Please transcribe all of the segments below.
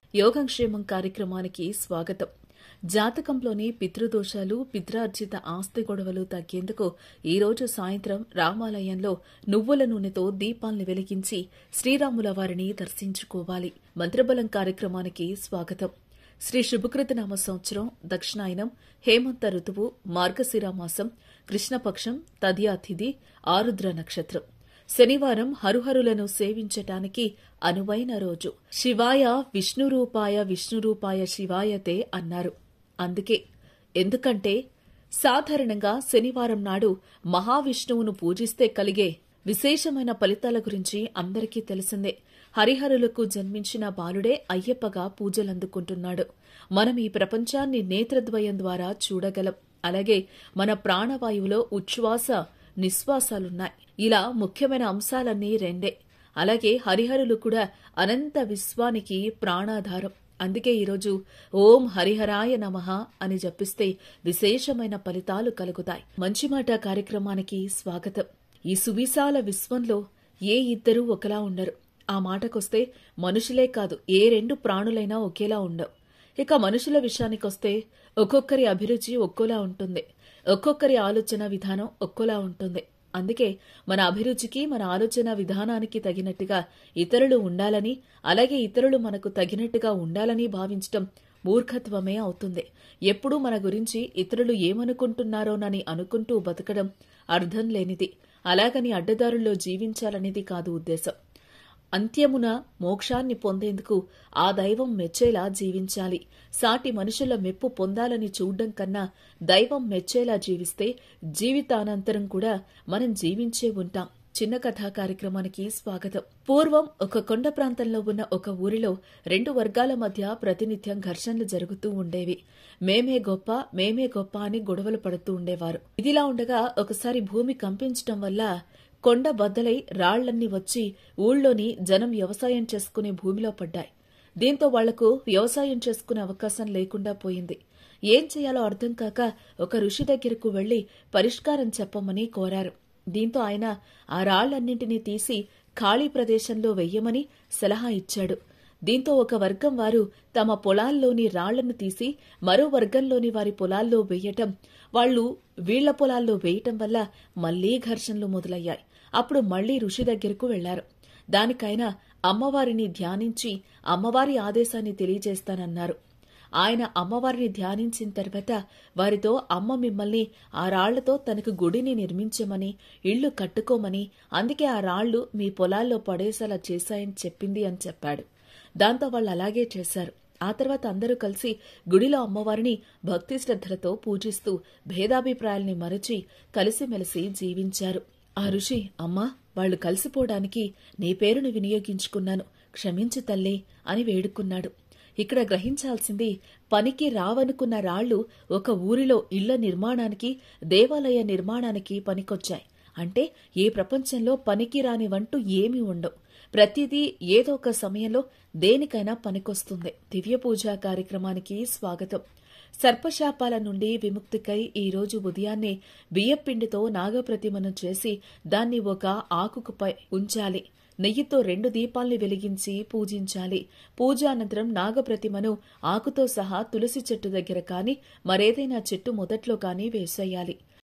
యోగక్షేమం కార్యక్రమానికి స్వాగతం జాతకంలోని పితృదోషాలు పిత్రార్జిత ఆస్తి గొడవలు తగ్గేందుకు ఈ రోజు సాయంత్రం రామాలయంలో నువ్వుల నూనెతో దీపాల్ని వెలిగించి శ్రీరాముల వారిని దర్శించుకోవాలి మంత్రబలం కార్యక్రమానికి స్వాగతం శ్రీ శుభకృత నామ సంవత్సరం దక్షిణాయనం హేమంత ఋతువు మార్గశిర మాసం కృష్ణపక్షం తదియాతిథి ఆరుద్ర నక్షత్రం శనివారం హరుహరులను సేవించటానికి అనువైన రోజు శివాయ విష్ణురూపాయ విష్ణురూపాయ శివాయతే అన్నారు అందుకే ఎందుకంటే సాధారణంగా శనివారం నాడు మహావిష్ణువును పూజిస్తే కలిగే విశేషమైన ఫలితాల గురించి అందరికీ తెలిసిందే హరిహరులకు జన్మించిన బాలుడే అయ్యప్పగా పూజలందుకుంటున్నాడు మనం ఈ ప్రపంచాన్ని నేత్రద్వయం ద్వారా చూడగలం అలాగే మన ప్రాణవాయువులో ఉచ్ఛ్వాస నిశ్వాసాలున్నాయి ఇలా ముఖ్యమైన అంశాలన్నీ రెండే అలాగే హరిహరులు కూడా అనంత విశ్వానికి ప్రాణాధారం అందుకే ఈరోజు ఓం హరిహరాయ నమః అని జపిస్తే విశేషమైన ఫలితాలు కలుగుతాయి మంచి మాట కార్యక్రమానికి స్వాగతం ఈ సువిశాల విశ్వంలో ఏ ఇద్దరూ ఒకలా ఉండరు ఆ మాటకొస్తే మనుషులే కాదు ఏ రెండు ప్రాణులైనా ఒకేలా ఉండవు ఇక మనుషుల విషయానికొస్తే ఒక్కొక్కరి అభిరుచి ఒక్కోలా ఉంటుంది ఒక్కొక్కరి ఆలోచన విధానం ఒక్కోలా ఉంటుంది అందుకే మన అభిరుచికి మన ఆలోచన విధానానికి తగినట్టుగా ఇతరులు ఉండాలని అలాగే ఇతరులు మనకు తగినట్టుగా ఉండాలని భావించటం మూర్ఖత్వమే అవుతుంది ఎప్పుడూ మన గురించి ఇతరులు ఏమనుకుంటున్నారోనని అనుకుంటూ బతకడం అర్థం లేనిది అలాగని అడ్డదారుల్లో జీవించాలనేది కాదు ఉద్దేశం అంత్యమున మోక్షాన్ని పొందేందుకు ఆ దైవం మెచ్చేలా జీవించాలి సాటి మనుషుల మెప్పు పొందాలని చూడ్డం కన్నా దైవం మెచ్చేలా జీవిస్తే జీవితానంతరం కూడా మనం జీవించే ఉంటాం చిన్న కథా కార్యక్రమానికి స్వాగతం పూర్వం ఒక కొండ ప్రాంతంలో ఉన్న ఒక ఊరిలో రెండు వర్గాల మధ్య ప్రతినిత్యం ఘర్షణలు జరుగుతూ ఉండేవి మేమే గొప్ప మేమే గొప్ప అని గొడవలు పడుతూ ఉండేవారు ఇదిలా ఉండగా ఒకసారి భూమి కంపించటం వల్ల కొండ బద్దలై రాళ్లన్నీ వచ్చి ఊళ్ళోని జనం వ్యవసాయం చేసుకునే భూమిలో పడ్డాయి దీంతో వాళ్లకు వ్యవసాయం చేసుకునే అవకాశం లేకుండా పోయింది ఏం చేయాలో అర్థం కాక ఒక ఋషి దగ్గరకు వెళ్లి పరిష్కారం చెప్పమని కోరారు దీంతో ఆయన ఆ రాళ్లన్నింటినీ తీసి ఖాళీ ప్రదేశంలో వెయ్యమని సలహా ఇచ్చాడు దీంతో ఒక వర్గం వారు తమ పొలాల్లోని రాళ్లను తీసి మరో వర్గంలోని వారి పొలాల్లో వేయటం వాళ్లు వీళ్ల పొలాల్లో వేయటం వల్ల మళ్లీ ఘర్షణలు మొదలయ్యాయి అప్పుడు మళ్లీ ఋషి దగ్గరకు వెళ్లారు దానికైనా అమ్మవారిని ధ్యానించి అమ్మవారి ఆదేశాన్ని తెలియజేస్తానన్నారు ఆయన అమ్మవారిని ధ్యానించిన తర్వాత వారితో అమ్మ మిమ్మల్ని ఆ రాళ్లతో తనకు గుడిని నిర్మించమని ఇళ్లు కట్టుకోమని అందుకే ఆ రాళ్లు మీ పొలాల్లో పడేసేలా చేశాయని చెప్పింది అని చెప్పాడు దాంతో వాళ్ళు అలాగే చేశారు ఆ తర్వాత అందరూ కలిసి గుడిలో అమ్మవారిని భక్తి శ్రద్ధలతో పూజిస్తూ భేదాభిప్రాయాల్ని మరచి కలిసిమెలిసి జీవించారు ఆ ఋషి అమ్మా వాళ్లు కలిసిపోవడానికి నీ పేరును వినియోగించుకున్నాను క్షమించు తల్లి అని వేడుకున్నాడు ఇక్కడ గ్రహించాల్సింది పనికి రావనుకున్న రాళ్లు ఒక ఊరిలో ఇళ్ల నిర్మాణానికి దేవాలయ నిర్మాణానికి పనికొచ్చాయి అంటే ఈ ప్రపంచంలో పనికి రానివంటూ ఏమీ ఉండవు ప్రతిదీ ఏదో ఒక సమయంలో దేనికైనా పనికొస్తుంది దివ్య పూజ కార్యక్రమానికి స్వాగతం సర్పశాపాల నుండి విముక్తికై ఈ రోజు ఉదయాన్నే బియ్యపిండితో నాగప్రతిమను చేసి దాన్ని ఒక ఆకుకుపై ఉంచాలి నెయ్యితో రెండు దీపాల్ని వెలిగించి పూజించాలి పూజ అనంతరం నాగప్రతిమను ఆకుతో సహా తులసి చెట్టు దగ్గర కాని మరేదైనా చెట్టు మొదట్లో కాని వేసేయాలి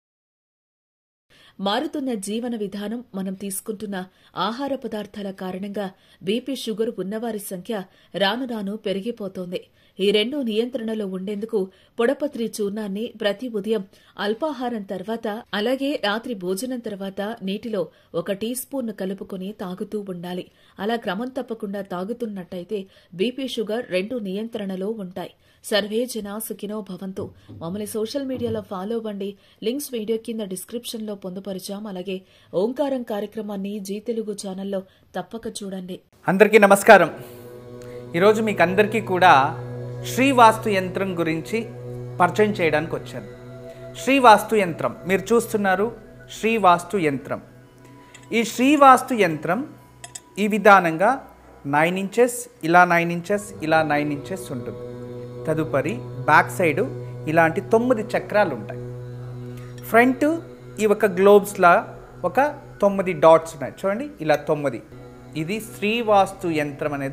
మారుతున్న జీవన విధానం మనం తీసుకుంటున్న ఆహార పదార్థాల కారణంగా బీపీ షుగర్ ఉన్నవారి సంఖ్య రాను రాను పెరిగిపోతోంది ఈ రెండు నియంత్రణలో ఉండేందుకు పొడపత్రి చూర్ణాన్ని ప్రతి ఉదయం అల్పాహారం తర్వాత అలాగే రాత్రి భోజనం తర్వాత నీటిలో ఒక టీ స్పూన్ కలుపుకొని తాగుతూ ఉండాలి అలా క్రమం తప్పకుండా తాగుతున్నట్టయితే బీపీ షుగర్ రెండు నియంత్రణలో ఉంటాయి సర్వే జన సుఖినో భవంతు మమ్మల్ని సోషల్ మీడియాలో ఫాలో అవ్వండి లింక్స్ వీడియో కింద డిస్క్రిప్షన్ లో పొందుపరిచాం అలాగే ఓంకారం కార్యక్రమాన్ని జీ తెలుగు ఛానల్లో తప్పక చూడండి అందరికీ నమస్కారం ఈరోజు మీకు అందరికీ కూడా శ్రీవాస్తు యంత్రం గురించి పరిచయం చేయడానికి వచ్చాను శ్రీవాస్తు యంత్రం మీరు చూస్తున్నారు శ్రీవాస్తు యంత్రం ఈ శ్రీవాస్తు యంత్రం ఈ విధానంగా నైన్ ఇంచెస్ ఇలా నైన్ ఇంచెస్ ఇలా నైన్ ఇంచెస్ ఉంటుంది తదుపరి బ్యాక్ సైడు ఇలాంటి తొమ్మిది చక్రాలు ఉంటాయి ఫ్రంట్ ఈ ఒక గ్లోబ్స్లా ఒక తొమ్మిది డాట్స్ ఉన్నాయి చూడండి ఇలా తొమ్మిది ఇది శ్రీవాస్తు యంత్రం అనేది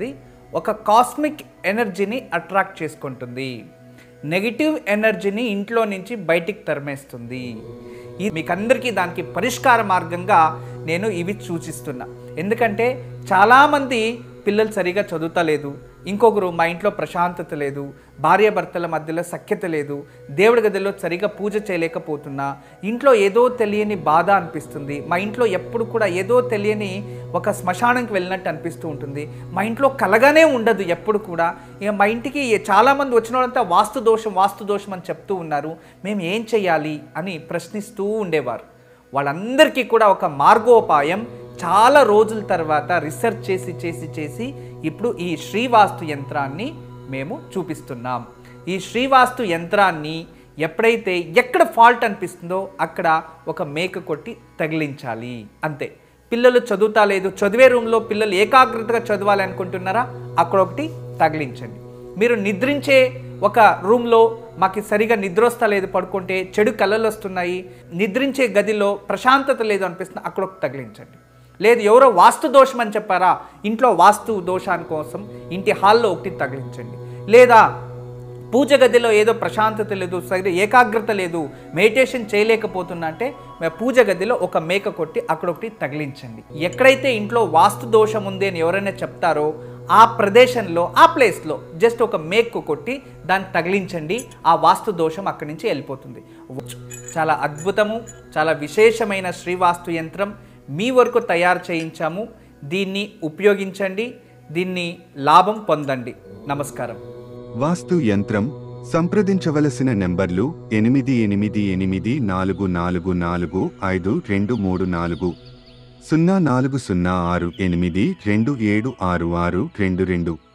ఒక కాస్మిక్ ఎనర్జీని అట్రాక్ట్ చేసుకుంటుంది నెగిటివ్ ఎనర్జీని ఇంట్లో నుంచి బయటికి తరిమేస్తుంది ఈ మీకందరికీ దానికి పరిష్కార మార్గంగా నేను ఇవి సూచిస్తున్నా ఎందుకంటే చాలామంది పిల్లలు సరిగా చదువుతలేదు ఇంకొకరు మా ఇంట్లో ప్రశాంతత లేదు భార్యాభర్తల మధ్యలో సఖ్యత లేదు దేవుడి గదిలో సరిగా పూజ చేయలేకపోతున్నా ఇంట్లో ఏదో తెలియని బాధ అనిపిస్తుంది మా ఇంట్లో ఎప్పుడు కూడా ఏదో తెలియని ఒక శ్మశానంకి వెళ్ళినట్టు అనిపిస్తూ ఉంటుంది మా ఇంట్లో కలగానే ఉండదు ఎప్పుడు కూడా ఇక మా ఇంటికి చాలామంది వచ్చిన వాళ్ళంతా వాస్తు దోషం వాస్తు దోషం అని చెప్తూ ఉన్నారు మేము ఏం చేయాలి అని ప్రశ్నిస్తూ ఉండేవారు వాళ్ళందరికీ కూడా ఒక మార్గోపాయం చాలా రోజుల తర్వాత రీసెర్చ్ చేసి చేసి చేసి ఇప్పుడు ఈ శ్రీవాస్తు యంత్రాన్ని మేము చూపిస్తున్నాం ఈ శ్రీవాస్తు యంత్రాన్ని ఎప్పుడైతే ఎక్కడ ఫాల్ట్ అనిపిస్తుందో అక్కడ ఒక మేక కొట్టి తగిలించాలి అంతే పిల్లలు చదువుతా లేదు చదివే రూమ్లో పిల్లలు ఏకాగ్రతగా చదవాలి అనుకుంటున్నారా అక్కడ ఒకటి తగిలించండి మీరు నిద్రించే ఒక రూమ్లో మాకు సరిగా నిద్ర వస్తా లేదు పడుకుంటే చెడు కళలు వస్తున్నాయి నిద్రించే గదిలో ప్రశాంతత లేదు అనిపిస్తుంది అక్కడ ఒకటి తగిలించండి లేదు ఎవరో వాస్తు దోషం అని చెప్పారా ఇంట్లో వాస్తు దోషాని కోసం ఇంటి హాల్లో ఒకటి తగిలించండి లేదా పూజ గదిలో ఏదో ప్రశాంతత లేదు సరి ఏకాగ్రత లేదు మెడిటేషన్ చేయలేకపోతున్నా అంటే మే- పూజ గదిలో ఒక మేక కొట్టి అక్కడ ఒకటి తగిలించండి ఎక్కడైతే ఇంట్లో వాస్తు దోషం ఉంది అని ఎవరైనా చెప్తారో ఆ ప్రదేశంలో ఆ ప్లేస్లో జస్ట్ ఒక మేకు కొట్టి దాన్ని తగిలించండి ఆ వాస్తు దోషం అక్కడి నుంచి వెళ్ళిపోతుంది చాలా అద్భుతము చాలా విశేషమైన శ్రీవాస్తు యంత్రం మీ వరకు తయారు చేయించాము దీన్ని ఉపయోగించండి దీన్ని లాభం పొందండి నమస్కారం వాస్తు యంత్రం సంప్రదించవలసిన నెంబర్లు ఎనిమిది ఎనిమిది ఎనిమిది నాలుగు నాలుగు నాలుగు ఐదు రెండు మూడు నాలుగు సున్నా నాలుగు సున్నా ఆరు ఎనిమిది రెండు ఏడు ఆరు ఆరు రెండు రెండు